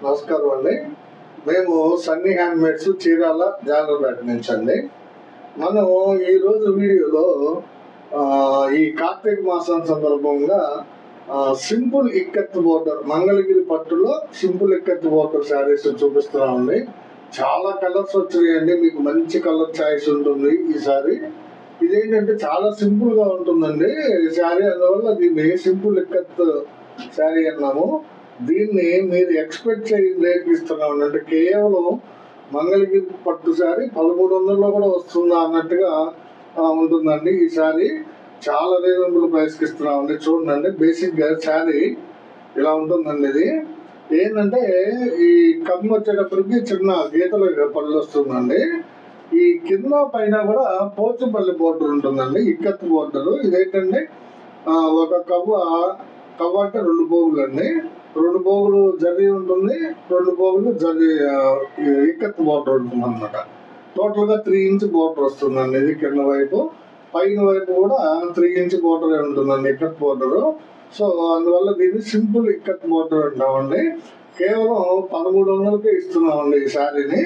నమస్కారం అండి మేము సన్నీ హ్యాండ్మేడ్స్ చీరాల జాలర్పేట నుంచి అండి మనం ఈరోజు వీడియోలో ఆ, ఈ కార్తీక మాసం సందర్భంగా ఆ, సింపుల్ ఇక్కత్ బోర్డర్ మంగళగిరి పట్టులో సింపుల్ ఇక్కత్ బోర్డర్ శారీస్ చూపిస్తున్నామండి చాలా కలర్స్ వచ్చినాయండి మీకు మంచి కలర్ చాయిస్ ఉంటుంది ఈ సారీ ఇదేంటంటే చాలా సింపుల్ గా ఉంటుందండి ఈ శారీ అందువల్ల దీన్ని సింపుల్ ఇక్కత్ శారీ అన్నాము దీన్ని మీరు ఎక్స్పెక్ట్ చేయి రేట్ ఇస్తున్నాం అంటే కేవలం మంగళగిరి పట్టు శారీ పదమూడు వందల్లో కూడా వస్తుందా అన్నట్టుగా ఆ, ఉంటుందండి ఈ శారీ చాలా రీజనబుల్ ప్రైస్కి ఇస్తున్నామండి చూడండి బేసిక్ గా శారీ ఇలా ఉంటుందండి ఇది ఏంటంటే ఈ కమ్ము వచ్చేటప్పటికి చిన్న గీతలు పళ్ళు వస్తుందండి ఈ కింద పైన కూడా పోచుపల్లి బోర్డర్ ఉంటుందండి ఇక్కత్ బోర్డర్ ఇదేంటంటే ఆ, ఒక కవ్వ కవ్వ అంటే రెండు పోగులు అండి రెండు పోగులు జర్రీ ఉంటుంది రెండు పోగులు జర్రీ ఆ, ఈ ఇక్కత్ బోర్డర్ ఉంటుంది అనమాట టోటల్ గా త్రీ ఇంచ్ బోర్డర్ వస్తుందండి ఇది కింద వైపు పైన వైపు కూడా త్రీ ఇంచ్ బోర్డర్ ఉంటుందండి ఇక్కత్ బోర్డర్ సో అందువల్ల దీన్ని సింపుల్ ఇక్కత్ బోర్డర్ అంటామండి కేవలం పదమూడు వందలకే ఇస్తున్నామండి ఈ శారీని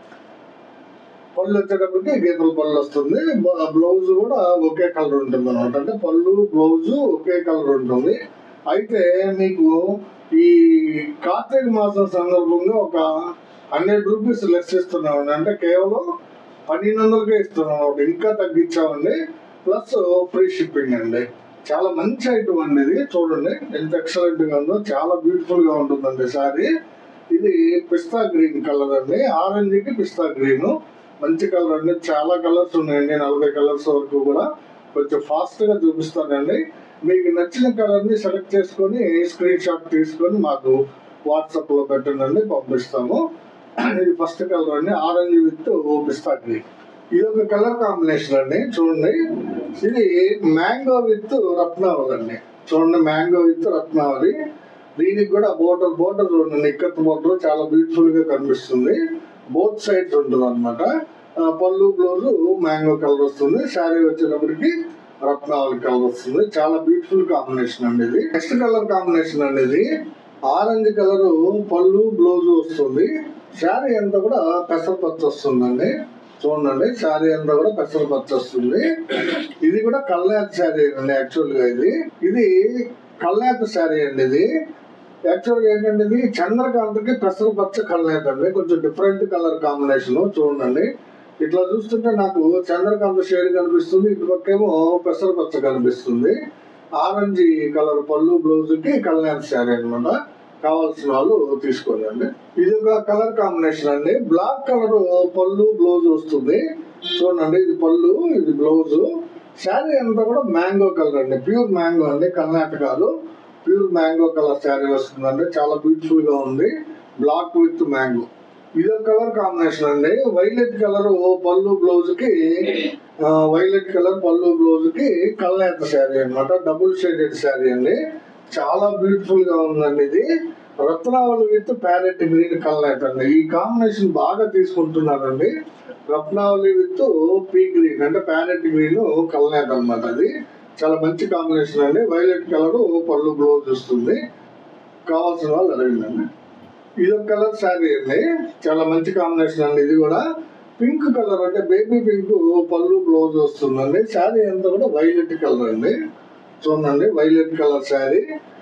పళ్ళు వచ్చేటప్పటికి గీతల పళ్ళు వస్తుంది బ- బ్లౌజ్ కూడా ఒకే కలర్ ఉంటుంది అనమాట అంటే పళ్ళు బ్లౌజ్ ఒకే కలర్ ఉంటుంది అయితే మీకు ఈ కార్తీక మాసం సందర్భంగా ఒక హండ్రెడ్ రూపీస్ లెస్ ఇస్తున్నామండి అంటే కేవలం పన్నెండు వందలకే ఇస్తున్నాం అన్నమాట. ఇంకా తగ్గించామండి ప్లస్ ఫ్రీ షిప్పింగ్ అండి చాలా మంచి ఐటమ్ అండి ఇది చూడండి ఎంత ఎక్సలెంట్ గా ఉందో చాలా బ్యూటిఫుల్ గా ఉంటుందండి సారీ ఇది పిస్తా గ్రీన్ కలర్ అండి ఆరెంజ్ కి పిస్తా గ్రీన్ మంచి కలర్ అండి చాలా కలర్స్ ఉన్నాయండి నలభై కలర్స్ వరకు కూడా కొంచెం ఫాస్ట్ గా చూపిస్తానండి మీకు నచ్చిన కలర్ ని సెలెక్ట్ చేసుకొని స్క్రీన్ షాట్ తీసుకొని మాకు వాట్సాప్ లో పెట్టండి పంపిస్తాము ఇది ఫస్ట్ కలర్ అండి ఆరెంజ్ విత్ పిస్తా గ్రీన్ ఇది ఒక కలర్ కాంబినేషన్ అండి చూడండి ఇది మ్యాంగో విత్ రత్నావళి అండి చూడండి మ్యాంగో విత్ రత్నావళి దీనికి కూడా బోర్డర్ బోర్డర్ చూడండి ఇక్కత్ బోర్డర్ చాలా బ్యూటిఫుల్ గా కనిపిస్తుంది బోత్ సైడ్స్ ఉంటుంది అనమాట పళ్ళు బ్లౌజ్ మ్యాంగో కలర్ వస్తుంది శారీ వచ్చేటప్పటికి రత్నావళి కలర్ వస్తుంది చాలా బ్యూటిఫుల్ కాంబినేషన్ అండి ఇది నెక్స్ట్ కలర్ కాంబినేషన్ అండి ఇది ఆరెంజ్ కలర్ పళ్ళు బ్లౌజ్ వస్తుంది శారీ అంతా కూడా పెసరపచ్చ వస్తుందండి చూడండి శారీ అంతా కూడా పెసరపచ్చ వస్తుంది ఇది కూడా కల్యాత్ శారీ అండి యాక్చువల్ గా ఇది ఇది కల్యాత్ శారీ అండి ఇది యాక్చువల్ గా ఏంటంటే ఇది చంద్రకాంతకి పెసరపచ్చ కల్యాత్ అండి కొంచెం డిఫరెంట్ కలర్ కాంబినేషన్ చూడండి ఇట్లా చూస్తుంటే నాకు చంద్రకాంత షేడ్ కనిపిస్తుంది ఇటు పక్కేమో పెసరపచ్చ కనిపిస్తుంది ఆరెంజ్ కలర్ పళ్ళు బ్లౌజ్ కి కళ్యాణ్ శారీ అన్నమాట కావాల్సిన వాళ్ళు తీసుకోండి ఇది ఒక కలర్ కాంబినేషన్ అండి బ్లాక్ కలర్ పళ్ళు బ్లౌజ్ వస్తుంది చూడండి ఇది పళ్ళు ఇది బ్లౌజ్ శారీ అంతా కూడా మ్యాంగో కలర్ అండి ప్యూర్ మ్యాంగో అండి కర్ణాటకలో ప్యూర్ మ్యాంగో కలర్ శారీ వస్తుందండి చాలా బ్యూటిఫుల్ గా ఉంది బ్లాక్ విత్ మ్యాంగో ఇది ఒక కలర్ కాంబినేషన్ అండి వైలెట్ కలర్ పళ్ళు బ్లౌజ్ కి వైలెట్ కలర్ పళ్ళు బ్లౌజ్ కి కల్నేత శారీ అన్నమాట డబుల్ షేడెడ్ శారీ అండి చాలా బ్యూటిఫుల్ గా ఉందండి ఇది రత్నావళి విత్ ప్యారెట్ గ్రీన్ కల్నేత అండి ఈ కాంబినేషన్ బాగా తీసుకుంటున్నారండి రత్నావళి విత్ పీ గ్రీన్ అంటే ప్యారెట్ గ్రీన్ కల్నేత అన్నమాట అది చాలా మంచి కాంబినేషన్ అండి వైలెట్ కలర్ పళ్ళు బ్లౌజ్ వస్తుంది కావాల్సిన వాళ్ళు అడగండి ఇది ఒక కలర్ శారీ అండి చాలా మంచి కాంబినేషన్ అండి ఇది కూడా పింక్ కలర్ అంటే బేబీ పింక్ పళ్ళు బ్లౌజ్ వస్తుందండి శారీ అంతా కూడా వైలెట్ కలర్ అండి చూడండి violet colour sari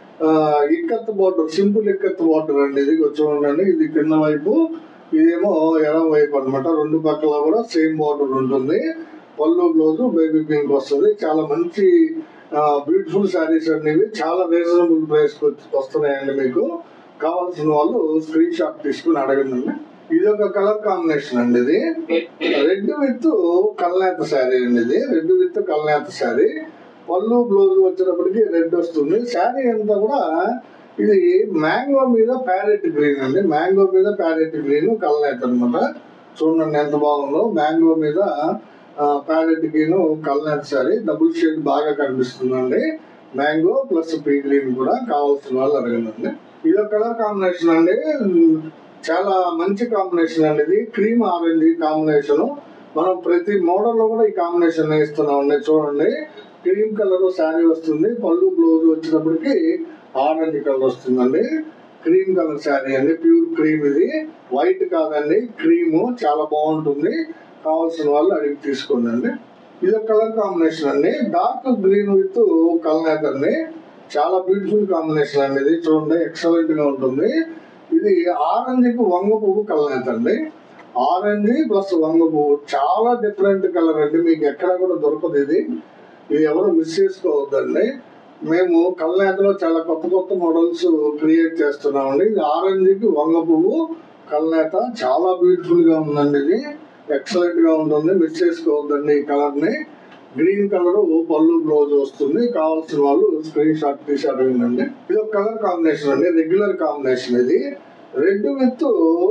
ikat border simple ikat border అండి ఇది చూడండి ఇది కింద వైపు ఇదేమో ఎడం వైపు అన్నమాట రెండు పక్కల కూడా సేమ్ బోర్డర్ ఉంటుంది పళ్ళు బ్లౌజ్ బేబీ పింక్ వస్తుంది చాలా మంచి బ్యూటిఫుల్ శారీస్ అండి ఇవి చాలా రీజనబుల్ ప్రైస్ వస్తున్నాయండి మీకు కావాల్సిన వాళ్ళు స్క్రీన్ షాట్ తీసుకుని అడగండి ఇది ఒక కలర్ కాంబినేషన్ అండి ఇది రెడ్ విత్ కల్నేత శారీ అండి ఇది రెడ్ విత్ కల్నేత శారీ పళ్ళు బ్లౌజ్ వచ్చేటప్పటికి రెడ్ వస్తుంది శారీ అంతా కూడా ఇది మ్యాంగో మీద ప్యారెట్ గ్రీన్ అండి మ్యాంగో మీద ప్యారెట్ గ్రీన్ కల్నేత అనమాట చూడండి ఎంత బాగుందో మ్యాంగో మీద ప్యారెట్ గ్రీన్ కల్నేత శారీ డబుల్ షేడ్ బాగా కనిపిస్తుందండి మ్యాంగో ప్లస్ పీ గ్రీన్ కూడా కావాల్సిన వాళ్ళు అడగండి ఇది ఒక కలర్ కాంబినేషన్ అండి చాలా మంచి కాంబినేషన్ అండి ఇది క్రీమ్ ఆరెంజ్ కాంబినేషన్ మనం ప్రతి మోడల్ లో కూడా ఈ కాంబినేషన్ ఇస్తున్నాం అండి చూడండి క్రీమ్ కలర్ శారీ వస్తుంది పళ్ళు బ్లౌజ్ వచ్చినప్పటికి ఆరెంజ్ కలర్ వస్తుందండి క్రీమ్ కలర్ శారీ అండి ప్యూర్ క్రీమ్ ఇది వైట్ కాదండి క్రీమ్ చాలా బాగుంటుంది కావాల్సిన వాళ్ళు అడిగి తీసుకోండి అండి ఇది ఒక కలర్ కాంబినేషన్ అండి డార్క్ గ్రీన్ విత్ కలనేత అండి చాలా బ్యూటిఫుల్ కాంబినేషన్ అండి ఇది చూడండి ఎక్సలెంట్ గా ఉంటుంది ఇది ఆరెంజ్ కు వంగ పువ్వు కలనేత అండి ఆరెంజ్ ప్లస్ వంగ పువ్వు చాలా డిఫరెంట్ కలర్ అండి మీకు ఎక్కడ కూడా దొరకదు ఇది ఇది ఎవరు మిస్ చేసుకోవద్దండి మేము కళ్ళనేతలో చాలా కొత్త కొత్త మోడల్స్ క్రియేట్ చేస్తున్నామండి ఇది ఆరెంజ్ కి వంగ పువ్వు కళ్ళనేత చాలా బ్యూటిఫుల్ గా ఉందండి ఇది ఎక్సలెంట్ గా ఉంటుంది మిస్ చేసుకోవద్దండి ఈ కలర్ ని గ్రీన్ కలర్ పళ్ళు బ్లౌజ్ వస్తుంది కావాల్సిన వాళ్ళు స్క్రీన్ షాట్ తీసి అడగండి ఇది ఒక కలర్ కాంబినేషన్ అండి రెగ్యులర్ కాంబినేషన్ ఇది రెడ్ విత్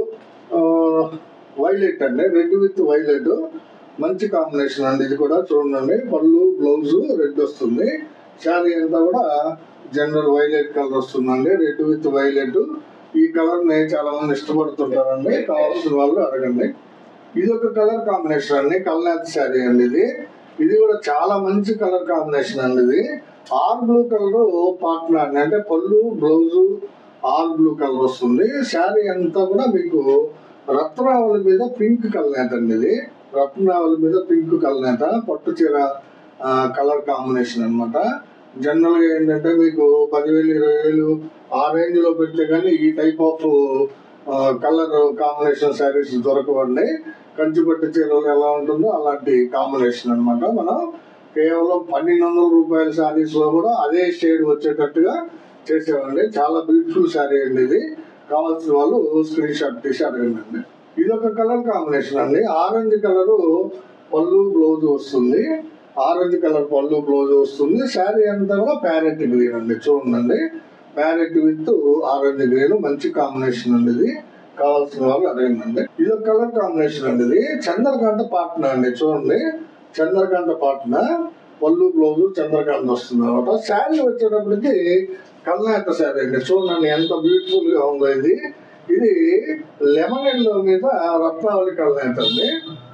వైలెట్ అండి రెడ్ విత్ వైలెట్ మంచి కాంబినేషన్ అండి ఇది కూడా చూడండి పళ్ళు బ్లౌజ్ రెడ్ వస్తుంది శారీ అంతా కూడా జనరల్ వైలెట్ కలర్ వస్తుందండి రెడ్ విత్ వైలెట్ ఈ కలర్ ని చాలా మంది ఇష్టపడుతుంటారండి కావాల్సిన వాళ్ళు అడగండి ఇది ఒక కలర్ కాంబినేషన్ అండి కల్నాథ్ శారీ అండి ఇది ఇది కూడా చాలా మంచి కలర్ కాంబినేషన్ అండి ఇది ఆర్ బ్లూ కలర్ పార్ట్నర్ అండి అంటే పళ్ళు బ్లౌజ్ ఆర్ బ్లూ కలర్ వస్తుంది శారీ అంతా కూడా మీకు రత్నావళి మీద పింక్ కలనేత అండి ఇది రత్నావళి మీద పింక్ కలనేత పట్టు చీర కలర్ కాంబినేషన్ అన్నమాట జనరల్ గా ఏంటంటే మీకు పదివేలు ఇరవై వేలు ఆ రేంజ్ లో పెడితే కానీ ఈ type of colour combination saris దొరకవండి కంచిపట్టు చీరలు ఎలా ఉంటుందో అలాంటి కాంబినేషన్ అన్నమాట మనం కేవలం పన్నెండు వందల రూపాయల శారీస్ లో కూడా అదే షేడ్ వచ్చేటట్టుగా చేసేవండి చాలా బ్యూటిఫుల్ శారీ అండి ఇది కావాల్సిన వాళ్ళు స్క్రీన్ షాట్ తీసి అడగండి అండి ఇది ఒక కలర్ కాంబినేషన్ అండి ఆరెంజ్ కలర్ పళ్ళు బ్లౌజ్ వస్తుంది ఆరెంజ్ కలర్ పళ్ళు బ్లౌజ్ వస్తుంది శారీ అంతా కూడా ప్యారెట్ గ్రీన్ అండి చూడండి ప్యారెట్ విత్ ఆరెంజ్ గ్రీన్ మంచి కాంబినేషన్ అండి ఇది కావాల్సిన వాళ్ళు అడగండి ఇది ఒక కలర్ కాంబినేషన్ అండి ఇది చంద్రకాంత పాట్న అండి చూడండి చంద్రకాంత పాట్న పళ్ళు బ్లౌజ్ చంద్రకాంత వస్తుంది అనమాట శారీ వచ్చేటప్పటికి కల్నాయత శారీ అండి చూడండి ఎంత బ్యూటిఫుల్ గా ఉందో ఇది ఇది లెమన్ ఎల్లో మీద రత్నావళి కల్నాయత అండి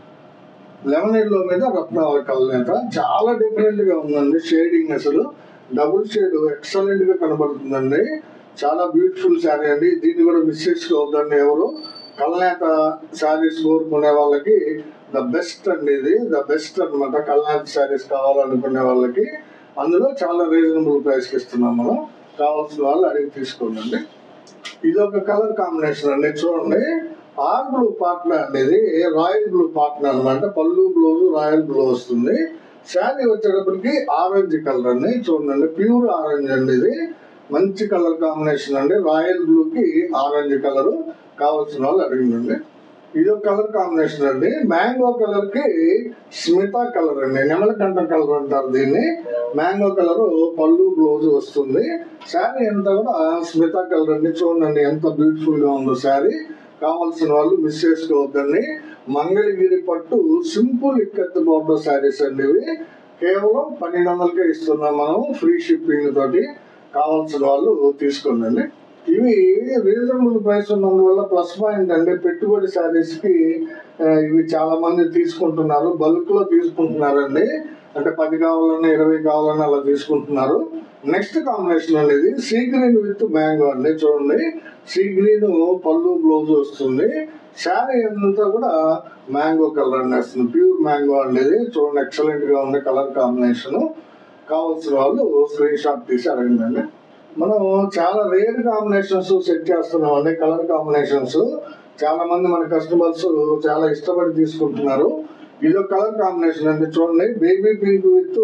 లెమన్ ఎల్లో మీద రత్నావళి కల్నేత చాలా డిఫరెంట్ గా ఉందండి షేడింగ్ అసలు డబుల్ షేడ్ ఎక్సలెంట్ గా కనబడుతుందండి చాలా బ్యూటిఫుల్ శారీ అండి దీన్ని కూడా మిస్ చేసుకోవద్దండి ఎవరు కల్నేత శారీస్ కోరుకునే వాళ్ళకి ద బెస్ట్ అండి ఇది ద బెస్ట్ అన్నమాట కల్నేత శారీస్ కావాలనుకునే వాళ్ళకి అందులో చాలా రీజనబుల్ ప్రైస్కి ఇస్తున్నాం మనం కావాల్సిన వాళ్ళు అడిగి తీసుకోండి ఇది ఒక కలర్ కాంబినేషన్ అండి చూడండి ఆర్ బ్లూ పార్ట్నర్ అనేది రాయల్ బ్లూ పార్ట్నర్ అనమాట పళ్ళు బ్లౌజ్ రాయల్ బ్లూ వస్తుంది శారీ వచ్చేటప్పటికి ఆరెంజ్ కలర్ అండి చూడండి ప్యూర్ ఆరెంజ్ అండి ఇది మంచి కలర్ కాంబినేషన్ అండి రాయల్ బ్లూ కి ఆరెంజ్ కలర్ కావాల్సిన వాళ్ళు అడిగిందండి ఇది ఒక కలర్ కాంబినేషన్ అండి మ్యాంగో కలర్ కి స్మిత కలర్ అండి నెమలకంఠ కలర్ అంటారు దీన్ని మ్యాంగో కలర్ పళ్ళు బ్లౌజ్ వస్తుంది శారీ అంతా కూడా స్మిత కలర్ అండి చూడండి ఎంత బ్యూటిఫుల్ గా ఉందో శారీ కావాల్సిన వాళ్ళు మిస్ చేసుకోవద్దండి మంగళగిరి పట్టు సింపుల్ ఇక్కత్ బార్డర్ శారీస్ అండి ఇవి కేవలం పన్నెండు వందలకే ఇస్తున్నాం మనం ఫ్రీ షిప్పింగ్ తోటి కావాల్సిన వాళ్ళు తీసుకోండి ఇవి రీజనబుల్ ప్రైస్ ఉన్నందువల్ల ప్లస్ పాయింట్ అండి పెట్టుబడి శారీస్ కి ఆ, ఇవి చాలా మంది తీసుకుంటున్నారు బల్క్ లో తీసుకుంటున్నారండి అంటే పది కావాలన్నా ఇరవై కావాలన్నా అలా తీసుకుంటున్నారు నెక్స్ట్ కాంబినేషన్ అనేది సీ గ్రీన్ విత్ మ్యాంగో అండి చూడండి సీ గ్రీన్ పళ్ళు బ్లౌజ్ వస్తుంది శారీ అంతా కూడా మ్యాంగో కలర్ అండి వస్తుంది ప్యూర్ మ్యాంగో అనేది చూడండి ఎక్సలెంట్ గా ఉంది కలర్ కాంబినేషన్ కావాల్సిన వాళ్ళు స్క్రీన్ షాట్ తీసి అడగండి మనం చాలా రేర్ కాంబినేషన్స్ సెట్ చేస్తున్నాం అండి కలర్ కాంబినేషన్స్ చాలా మంది మన కస్టమర్స్ చాలా ఇష్టపడి తీసుకుంటున్నారు ఇది ఒక కలర్ కాంబినేషన్ అండి చూడండి బేబీ పింక్ విత్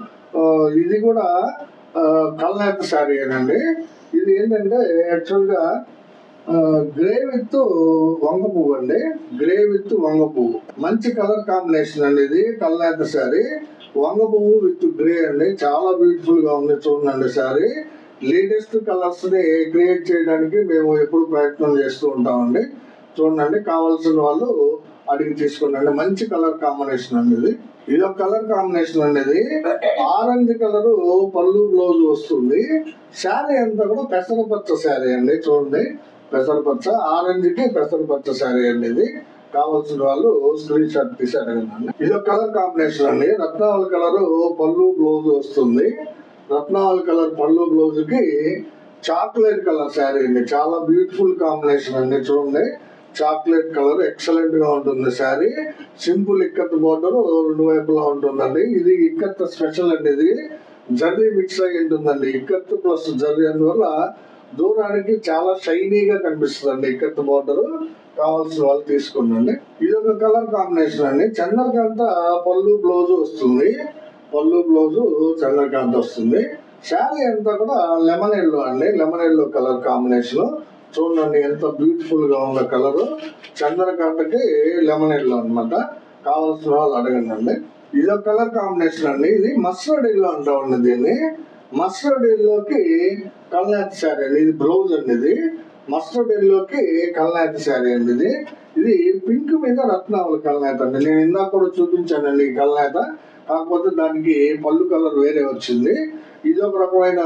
ఇది కూడా కల్నాథ్ శారీ అండి ఇది ఏంటంటే యాక్చువల్గా గ్రే విత్ వంగ పువ్వు అండి గ్రే విత్ వంగ పువ్వు మంచి కలర్ కాంబినేషన్ అండి ఇది కల్నాథ్ శారీ వంగ పువ్వు విత్ గ్రే అండి చాలా బ్యూటిఫుల్ గా ఉంది చూడండి శారీ లేటెస్ట్ కలర్స్ ని క్రియేట్ చేయడానికి మేము ఎప్పుడు ప్రయత్నం చేస్తూ ఉంటామండి చూడండి కావాల్సిన వాళ్ళు అడిగి తీసుకోండి మంచి కలర్ కాంబినేషన్ అండి ఇది ఇది ఒక కలర్ కాంబినేషన్ అండి ఇది ఆరెంజ్ కలర్ పళ్ళు బ్లౌజ్ వస్తుంది శారీ అంతా కూడా పెసరపచ్చ శారీ అండి చూడండి పెసరపచ్చ ఆరెంజ్ కి పెసరపచ్చ శారీ అండి ఇది కావాల్సిన వాళ్ళు స్క్రీన్ షాట్ తీసి అడగండి ఇది ఒక కలర్ కాంబినేషన్ అండి రత్నావళి కలర్ పళ్ళు బ్లౌజ్ వస్తుంది రత్నావళి కలర్ పళ్ళు బ్లౌజ్ కి చాక్లెట్ కలర్ శారీ అండి చాలా బ్యూటిఫుల్ కాంబినేషన్ అండి చూడండి చాక్లెట్ కలర్ ఎక్సలెంట్ గా ఉంటుంది శారీ సింపుల్ ఇక్కత్ బోర్డర్ రెండు వైపులా ఉంటుందండి ఇది ఇక్కత్ స్పెషల్ అండి ఇది జర్రీ మిక్స్ అయి ఉంటుందండి ఇక్కత్ ప్లస్ జర్రీ అందువల్ల దూరానికి చాలా షైనీగా కనిపిస్తుందండి ఇక్కత్ బోర్డర్ కావాల్సిన వాళ్ళు తీసుకోండి ఇది ఒక కలర్ కాంబినేషన్ అండి చంద్రకాంత పళ్ళు బ్లౌజ్ వస్తుంది పళ్ళు బ్లౌజ్ చంద్రకాంత వస్తుంది శారీ అంతా కూడా లెమన్ ఎల్లో అండి లెమన్ ఎల్లో కలర్ కాంబినేషన్ చూడండి ఎంత బ్యూటిఫుల్ గా ఉన్న కలర్ చంద్రకాంతకి లెమన్ ఎల్లో అనమాట కావాల్సిన వాళ్ళు అడగండి అండి ఇది ఒక కలర్ కాంబినేషన్ అండి ఇది మస్టర్డ్ ఎల్లో అంటామండి దీన్ని మస్టర్డ్ ఎల్లోకి కల్నాథ్ శారీ అండి ఇది బ్లౌజ్ అండి ఇది మస్టర్డ్ ఎల్లోకి కల్నాథ్ శారీ అండి ఇది ఇది పింక్ మీద రత్నావళి కల్నాథ్ అండి నేను ఇందాక కూడా చూపించానండి ఈ కల్నాథ కాకపోతే దానికి పళ్ళు కలర్ వేరే వచ్చింది ఇది ఒక రకమైన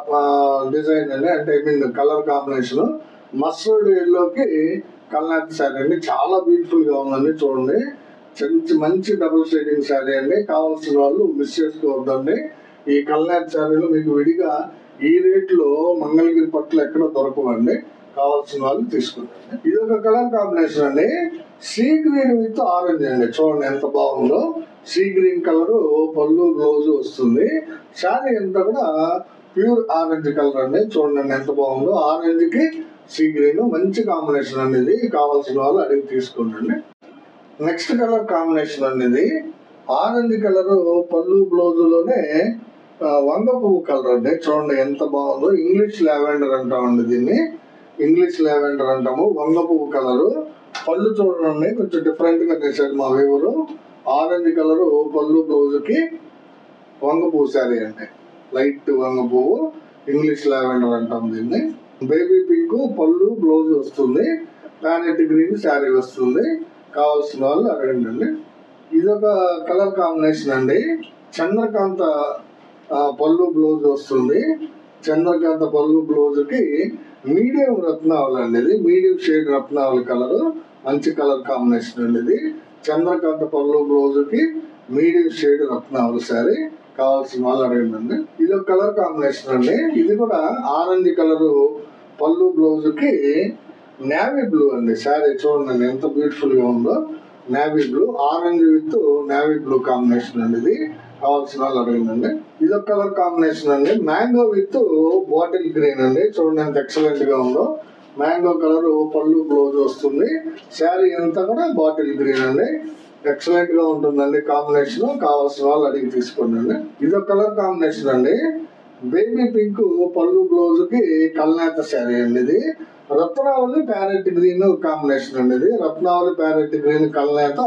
డిజైన్ అండి అంటే I mean colour combination mustard ఎల్లోకి కల్నాథ్ శారీ అండి చాలా బ్యూటిఫుల్ గా ఉందండి చూడండి మంచి మంచి డబుల్ షేడింగ్ శారీ అండి కావాల్సిన వాళ్ళు మిస్ చేసుకోవద్దండి ఈ కల్నాథ్ శారీలు మీకు విడిగా ఈ రేట్లో మంగళగిరి పట్లు ఎక్కడ దొరకవండి కావాల్సిన వాళ్ళు తీసుకుంటారు ఇది ఒక కలర్ కాంబినేషన్ అండి సీ గ్రీన్ విత్ ఆరెంజ్ అండి చూడండి ఎంత బాగుందో సీ గ్రీన్ కలర్ పళ్ళు బ్లౌజ్ వస్తుంది శారీ అంతా కూడా ప్యూర్ ఆరెంజ్ కలర్ అండి చూడండి ఎంత బాగుందో ఆరెంజ్ కి సీ గ్రీన్ మంచి కాంబినేషన్ అనేది కావాల్సిన వాళ్ళు అడిగి తీసుకోండి నెక్స్ట్ కలర్ కాంబినేషన్ అనేది ఆరెంజ్ కలర్ పళ్ళు బ్లౌజ్ లోనే ఆ, వంగ పువ్వు కలర్ అండి చూడండి ఎంత బాగుందో ఇంగ్లీష్ లావెండర్ అంటామండి దీన్ని ఇంగ్లీష్ లావెండర్ అంటాము వంగ పువ్వు కలరు పళ్ళు చూడండి కొంచెం డిఫరెంట్ గా చేశారు మా వీవరు ఆరెంజ్ కలర్ పళ్ళు బ్లౌజ్ కి వంగ పువ్వు శారీ అండి లైట్ వంగ పువ్వు ఇంగ్లీష్ లావెండర్ అంటాం దీన్ని బేబీ పింక్ పళ్ళు బ్లౌజ్ వస్తుంది ప్యానెట్ గ్రీన్ శారీ వస్తుంది కావాల్సిన వాళ్ళు అడగండి అండి ఇది ఒక కలర్ కాంబినేషన్ అండి చంద్రకాంత ఆ, పళ్ళు బ్లౌజ్ వస్తుంది చంద్రకాంత పళ్ళు బ్లౌజ్ కి మీడియం రత్నావళి అండి ఇది మీడియం షేడ్ రత్నావళి కలర్ మంచి కలర్ కాంబినేషన్ అండి ఇది చంద్రకాంత పళ్ళు బ్లౌజ్ కి మీడియం షేడ్ రత్నావళి శారీ కావాల్సిన వాళ్ళు అడగండి ఇది ఒక కలర్ కాంబినేషన్ అండి ఇది కూడా ఆరెంజ్ కలర్ పళ్ళు బ్లౌజ్ కి నేవీ బ్లూ అండి శారీ చూడండి ఎంత బ్యూటిఫుల్ గా ఉందో navy blue orange with navy blue combination అండి ఇది కావాల్సిన వాళ్ళు అడగండి ఇది ఒక కలర్ కాంబినేషన్ అండి మ్యాంగో విత్ బాటిల్ గ్రీన్ అండి చూడండి ఎంత ఎక్సలెంట్ గా ఉందో మ్యాంగో కలర్ పళ్ళు బ్లౌజ్ వస్తుంది శారీ అంతా కూడా బాటిల్ గ్రీన్ అండి ఎక్సలెంట్ గా ఉంటుందండి కాంబినేషన్ కావాల్సిన వాళ్ళు అడిగి తీసుకోండి ఇది ఒక కలర్ కాంబినేషన్ అండి బేబీ పింక్ పళ్ళు బ్లౌజ్ కి కల్నేత శారీ అండి ఇది రత్నావళి ప్యారెట్ గ్రీన్ కాంబినేషన్ అండి ఇది రత్నావళి ప్యారెట్ గ్రీన్ కల్నేత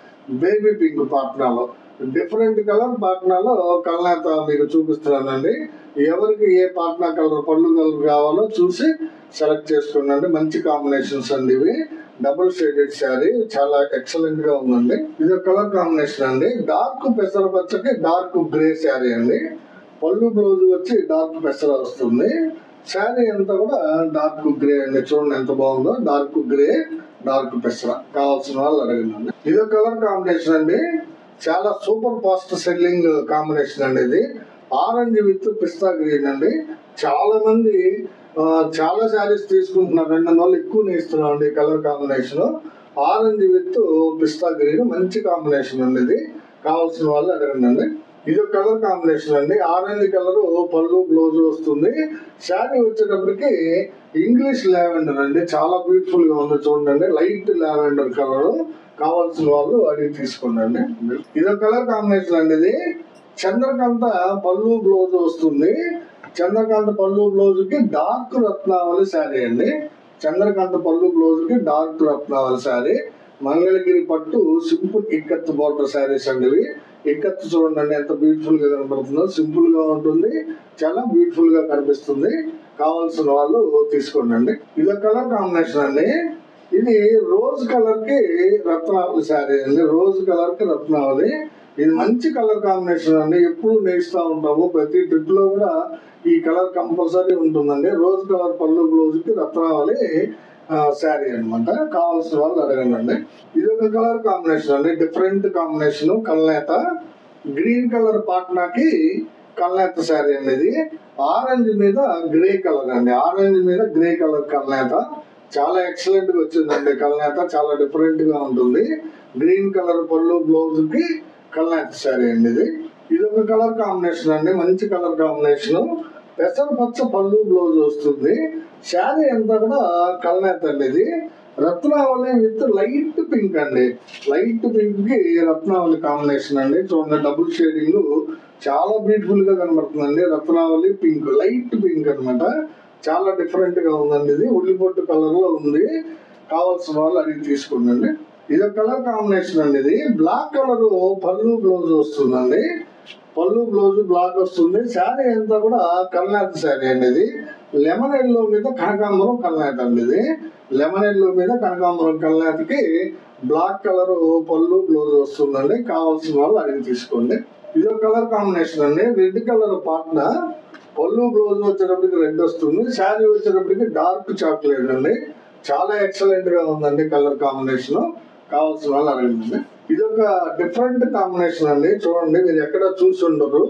బేబీ పింక్ పాట్నాలో డిఫరెంట్ కలర్ పాట్నాలో కల్నేత మీకు చూపిస్తున్నానండి ఎవరికి ఏ పాట్నా కలర్ పళ్ళు కలర్ కావాలో చూసి సెలెక్ట్ చేసుకోండి మంచి కాంబినేషన్స్ అండి ఇవి డబుల్ షేడెడ్ శారీ చాలా ఎక్సలెంట్ గా ఉందండి ఇది ఒక కలర్ కాంబినేషన్ అండి డార్క్ పెసర పచ్చకి డార్క్ గ్రే శారీ అండి పళ్ళు బ్లౌజ్ వచ్చి డార్క్ పెసర వస్తుంది శారీ అంతా కూడా డార్క్ గ్రే అండి చూడండి ఎంత బాగుందో డార్క్ గ్రే డార్క్ పెసర కావాల్సిన వాళ్ళు అడగండి ఇది ఒక కలర్ కాంబినేషన్ అండి చాలా సూపర్ ఫాస్ట్ సెల్లింగ్ కాంబినేషన్ అండి ఇది ఆరెంజ్ విత్ పిస్తా గ్రీన్ అండి చాలా మంది ఆ, చాలా శారీస్ తీసుకుంటున్నారు రెండు వందలు ఎక్కువ ఇస్తున్నాం అండి colour combination orange with pista green మంచి కాంబినేషన్ అండి ఇది కావాల్సిన వాళ్ళు అడగండి అండి ఇది ఒక కలర్ కాంబినేషన్ అండి ఆరెంజ్ కలర్ పళ్ళు బ్లౌజ్ వస్తుంది శారీ వచ్చేటప్పటికి ఇంగ్లీష్ లావెండర్ అండి చాలా బ్యూటిఫుల్ గా ఉంది చూడండి లైట్ లావెండర్ కలర్ కావాల్సిన వాళ్ళు అడిగి తీసుకోండి ఇది ఒక కలర్ కాంబినేషన్ అండి ఇది చంద్రకాంత పళ్ళు బ్లౌజ్ వస్తుంది చంద్రకాంత పళ్ళు బ్లౌజ్ కి డార్క్ రత్నావళి శారీ అండి చంద్రకాంత పళ్ళు బ్లౌజ్ కి డార్క్ రత్నావళి శారీ మంగళగిరి పట్టు సింపుల్ ఇక్కత్ బోర్డర్ శారీస్ అండి ఇవి ఇక్కత్ చూడండి ఎంత బ్యూటిఫుల్ గా కనబడుతుందో సింపుల్ గా ఉంటుంది చాలా బ్యూటిఫుల్ గా కనిపిస్తుంది కావాల్సిన వాళ్ళు తీసుకోండి ఇది కలర్ కాంబినేషన్ అండి ఇది రోజ్ కలర్ కి రత్నావళి శారీ అండి రోజ్ కలర్ కి రత్నావళి ఇది మంచి కలర్ కాంబినేషన్ అండి ఎప్పుడు నేస్తూ ఉంటాము ప్రతి ట్రిప్ లో కూడా ఈ కలర్ కంపల్సరీ ఉంటుందండి రోజ్ కలర్ పళ్ళు బ్లౌజ్ కి రత్నావళి శారీ అన్నమాట కావాల్సిన వాళ్ళు అడగండి అండి ఇది ఒక కలర్ కాంబినేషన్ అండి డిఫరెంట్ కాంబినేషన్ కల్నేత గ్రీన్ కలర్ పాట్నాకి కల్నేత శారీ అనేది ఆరెంజ్ మీద గ్రే కలర్ అండి ఆరెంజ్ మీద గ్రే కలర్ కల్నేత చాలా ఎక్సలెంట్ గా వచ్చిందండి కల్నేత చాలా డిఫరెంట్ గా ఉంటుంది గ్రీన్ కలర్ పళ్ళు బ్లౌజ్ కి కల్నేత శారీ అండి ఇది ఇది ఒక కలర్ కాంబినేషన్ అండి మంచి కలర్ కాంబినేషన్ పెసర పచ్చ పళ్ళు బ్లౌజ్ వస్తుంది శారీ అంతా కూడా కల్నేత అండి ఇది రత్నావళి విత్ లైట్ పింక్ అండి లైట్ పింక్ కి రత్నావళి కాంబినేషన్ అండి చూడండి డబుల్ షేడింగ్ చాలా బ్యూటిఫుల్ గా కనబడుతుందండి రత్నావళి పింక్ లైట్ పింక్ అన్నమాట చాలా డిఫరెంట్ గా ఉందండి ఇది ఉల్లిపొట్టు కలర్ లో ఉంది కావాల్సిన వాళ్ళు అడిగి తీసుకోండి ఇది ఒక కలర్ కాంబినేషన్ అండి ఇది బ్లాక్ కలర్ పళ్ళు బ్లౌజ్ వస్తుందండి పళ్ళు బ్లౌజ్ బ్లాక్ వస్తుంది శారీ అంతా కూడా కల్నాథ్ శారీ అండి ఇది లెమన్ ఎల్లో మీద కనకాంబరం కల్నాథ్ అండి ఇది లెమన్ ఎల్లో మీద కనకాంబరం కల్నాథ్కి బ్లాక్ కలర్ పళ్ళు బ్లౌజ్ వస్తుందండి కావాల్సిన వాళ్ళు అడిగి తీసుకోండి ఇది ఒక కలర్ కాంబినేషన్ అండి రెడ్ కలర్ పాట్న పళ్ళు బ్లౌజ్ వచ్చేటప్పటికి రెడ్ వస్తుంది శారీ వచ్చేటప్పటికి డార్క్ చాక్లెట్ అండి చాలా ఎక్సలెంట్ గా ఉందండి కలర్ కాంబినేషన్ కావాల్సిన వాళ్ళు అడగండి ఇది ఒక డిఫరెంట్ కాంబినేషన్ అండి చూడండి మీరు ఎక్కడ చూసి ఉండరు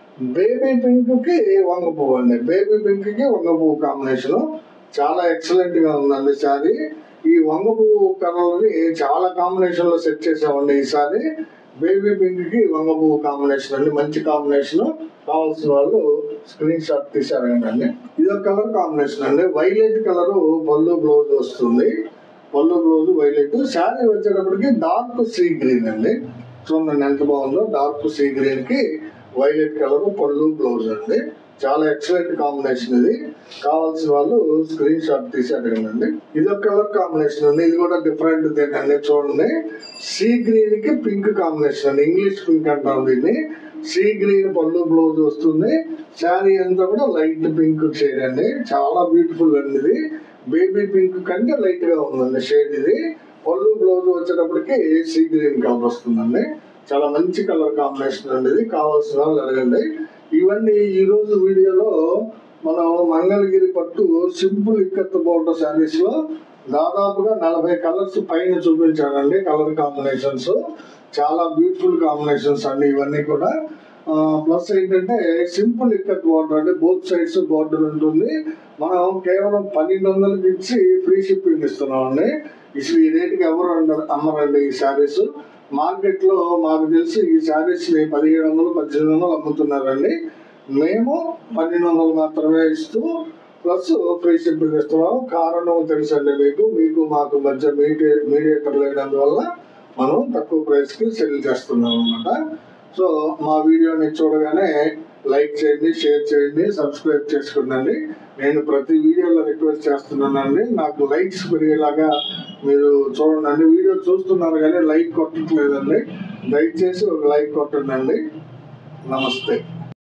బేబీ పింక్ కి వంగ పువ్వు అండి బేబీ పింక్ కి వంగ పువ్వు కాంబినేషన్ చాలా ఎక్సలెంట్ గా ఉందండి సారీ ఈ వంగ పువ్వు కలర్ ని చాలా కాంబినేషన్ లో సెట్ చేసామండి ఈసారి బేబీ పింక్ కి వంగ పువ్వు కాంబినేషన్ అండి మంచి కాంబినేషన్ కావాల్సిన వాళ్ళు స్క్రీన్ షాట్ తీసారండి ఇది ఒక కలర్ కాంబినేషన్ అండి వైలెట్ కలర్ పళ్ళు బ్లౌజ్ వస్తుంది పళ్ళు బ్లౌజ్ వైలెట్ శారీ వచ్చేటప్పటికి డార్క్ సీ గ్రీన్ అండి చూడండి ఎంత బాగుందో డార్క్ సీ గ్రీన్ కి వైలెట్ కలర్ పళ్ళు బ్లౌజ్ అండి చాలా ఎక్సలెంట్ కాంబినేషన్ ఇది కావాల్సిన వాళ్ళు స్క్రీన్ షాట్ తీసి అడగండి ఇది ఒక కలర్ కాంబినేషన్ అండి ఇది కూడా డిఫరెంట్ అండి చూడండి సీ గ్రీన్ కి పింక్ కాంబినేషన్ అండి ఇంగ్లీష్ పింక్ అంటాం దీన్ని సీ గ్రీన్ పళ్ళు బ్లౌజ్ వస్తుంది శారీ అంతా కూడా లైట్ పింక్ షేడ్ అండి చాలా బ్యూటిఫుల్ అండి ఇది బేబీ పింక్ కంటే లైట్ గా ఉందండి షేడ్ ఇది పళ్ళు బ్లౌజ్ వచ్చేటప్పటికి సీ గ్రీన్ కలర్ వస్తుందండి చాలా మంచి కలర్ కాంబినేషన్ అండి ఇది కావాల్సిన వాళ్ళు అడగండి ఇవన్నీ ఈ రోజు వీడియోలో మనం మంగళగిరి పట్టు సింపుల్ ఇక్కత్ బోర్డర్ శారీస్ లో దాదాపుగా నలభై కలర్స్ పైన చూపించానండి కలర్ కాంబినేషన్స్ చాలా బ్యూటిఫుల్ కాంబినేషన్స్ అండి ఇవన్నీ కూడా ప్లస్ ఏంటంటే సింపుల్ ఇక్కత్ బోర్డర్ అంటే బోత్ సైడ్స్ బోర్డర్ ఉంటుంది మనం కేవలం పన్నెండు వందలకి ఇచ్చి ఫ్రీ షిప్పింగ్ ఇస్తున్నాం అండి ఇసలు ఈ రేటుకి ఎవరు అంటారు అమ్మరండి ఈ శారీస్ మార్కెట్ లో మాకు తెలిసి ఈ శారీస్ ని పదిహేడు వందలు పద్దెనిమిది వందలు అమ్ముతున్నారండి మేము పన్నెండు వందలు మాత్రమే ఇస్తూ ప్లస్ ఫ్రీ షిప్పింగ్ ఇస్తున్నాం కారణం తెలుసండి మీకు మీకు మాకు మధ్య మీడియే మీడియేటర్ లేనందువల్ల మనం తక్కువ ప్రైస్ కి సెల్ చేస్తున్నాం అనమాట సో మా వీడియోని చూడగానే లైక్ చేయండి షేర్ చేయండి సబ్స్క్రైబ్ చేసుకోండి నేను ప్రతి వీడియోలో రిక్వెస్ట్ చేస్తున్నానండి నాకు లైక్స్ పెరిగేలాగా మీరు చూడండి వీడియో చూస్తున్నారు కానీ లైక్ కొట్టట్లేదండి దయచేసి ఒక లైక్ కొట్టండి నమస్తే